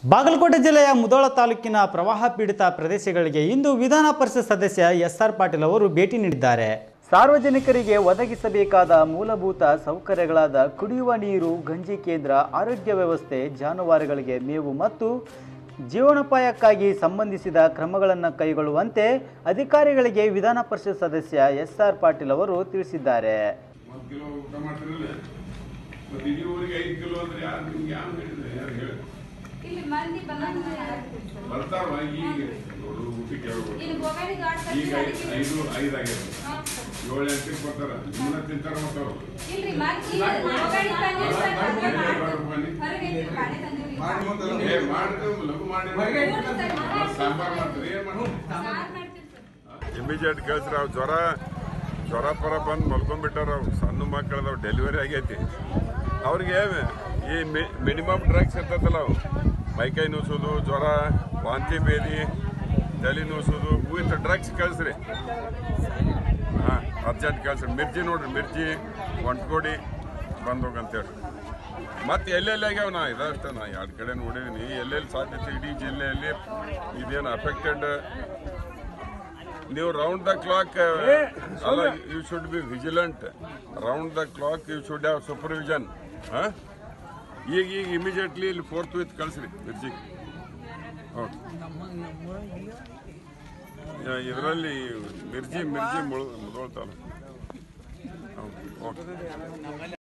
ಬಾಗಲಕೋಟೆ ಜಿಲ್ಲೆಯ ಮುಧೋಳ ತಾಲೂಕಿನ ಪ್ರವಾಹ ಪೀಡಿತ ಪ್ರದೇಶಗಳಿಗೆ ಇಂದು ವಿಧಾನ ಪರಿಷತ್ ಸದಸ್ಯ ಎಸ್ ಆರ್ ಪಾಟೀಲ್ ಅವರು ಭೇಟಿ ನೀಡಿದ್ದಾರೆ ಸಾರ್ವಜನಿಕರಿಗೆ ಒದಗಿಸಬೇಕಾದ ಮೂಲಭೂತ ಸೌಕರ್ಯಗಳಾದ ಕುಡಿಯುವ ನೀರು ಗಂಜಿ ಕೇಂದ್ರ ಆರೋಗ್ಯ ವ್ಯವಸ್ಥೆ ಜಾನುವಾರುಗಳಿಗೆ ಮೇವು ಮತ್ತು ಜೀವನೋಪಾಯಕ್ಕಾಗಿ ಸಂಬಂಧಿಸಿದ ಕ್ರಮಗಳನ್ನು ಕೈಗೊಳ್ಳುವಂತೆ ಅಧಿಕಾರಿಗಳಿಗೆ ವಿಧಾನ ಪರಿಷತ್ ಸದಸ್ಯ ಎಸ್ ಆರ್ ಪಾಟೀಲ್ ಅವರು ತಿಳಿಸಿದ್ದಾರೆ ಒಂದು ಕಿಲೋ ಊಟ ಮಾಡ್ತಿರಲ್ಲ ಮತ್ತೆ ಇಲ್ಲಿವರೆಗೆ ಐದು ಕಿಲೋ ಅಂದ್ರೆ ಯಾರು ನಿಮ್ಗೆ ಯಾರು ಹೇಳಿದ್ರೆ ಯಾರು ಹೇಳಿ ಇಲ್ಲಿ ಮಂದಿ ಬಂದಂಗ ಬರ್ತಾವ ಈಗ ನೋಡು ಊಟಕ್ಕೆ ಹೇಳ್ಬೋದು ಇಲ್ಲಿ ಗೋಗಾಡಿ ಗಾಡ್ ಈಗ ಐ- ಐದು ಐದು ಆಗ್ಯದ ಏಳು ಎಂಟಕ್ಕೆ ಬರ್ತಾರ ನಿಮ್ಮನ್ನ ತಿಂತಾರ ಮತ್ತವ್ರು ಇಲ್ರಿ ಮಂದಿ ಇಲ್ಲಿ ಗೋಗಾಡಿ ತಂದಿರಿ ಸರ್ ಹೊರಗೆ ಮಾಡಿ, ಬನ್ನಿ. ಹೊರಗೆ ಇರ್ರಿ, ಬಾಳೆ ತಂದಿರಿ ಏ ಮಾಡಿದ್ರೆ ಲಘು ಮಾಡಿ ಸಾಂಬಾರ್ ಮಾಡ್ತಾರೆ ಏನ್ ಮಾಡ್ತಾರೆ ಸಾರ್ ಮಾಡ್ತೀರಿ ಸರ್ ಇಮಿಡಿಯೇಟ್ ಕಳ್ಸ್ರಿ ಅವ್ ಜ್ವರ ಜ್ವರ ಪರ ಬಂದು ಮಲ್ಕೊಂಡ್ಬಿಟ್ಟಾರ ಅವು ಸಣ್ಣ ಮಕ್ಕಳದವ್ ಡೆಲಿವರಿ ಆಗೈತಿ ಅವ್ರಿಗೆ ಈ ಮಿನಿಮಮ್ ಡ್ರಗ್ಸ್ ಇರ್ತೈತಲ್ಲ ಅವು ಮೈಕೈ ನುಸೋದು ಜ್ವರ ವಾಂತಿ ಭೇದಿ ತಲೆ ನುಸೋದು ವಿತ್ ಡ್ರಗ್ಸ್ ಕಳಿಸ್ರಿ ಹಾಂ ಅರ್ಜೆಂಟ್ ಕಳಿಸ್ರಿ ಮಿರ್ಜಿ ನೋಡ್ರಿ ಮಿರ್ಜಿ ಒಂಟ್ಕೋಡಿ ಬಂದು ಹೋಗಂತೇಳಿ ಮತ್ತೆ ಎಲ್ಲೆಲ್ಲಿ ಆಗ್ಯಾವ ನಾ ಇದಷ್ಟ ನಾ ಎರಡು ಕಡೆ ನೋಡಿದೀನಿ ಎಲ್ಲೆಲ್ಲಿ ಸಾಧ್ಯತೆ ಇಡೀ ಜಿಲ್ಲೆಯಲ್ಲಿ ಇದೇನು ಅಫೆಕ್ಟೆಡ್ ನೀವು ರೌಂಡ್ ದ ಕ್ಲಾಕ್ ಅಲ್ಲ you should be vigilant round the clock you should have supervision ಈಗ ಈಗ ಇಮಿಡಿಯೇಟ್ಲಿ ಇಲ್ಲಿ ಫೋರ್ತ್ ವಿತ್ ಕಳಿಸ್ರಿ ಮಿರ್ಜಿಗೆ ಓಕೆ ಇದರಲ್ಲಿ ಮಿರ್ಜಿ ಮಿರ್ಜಿ ಮುಳು ಮುದೋಳ್ತಾನೆ ಓಕೆ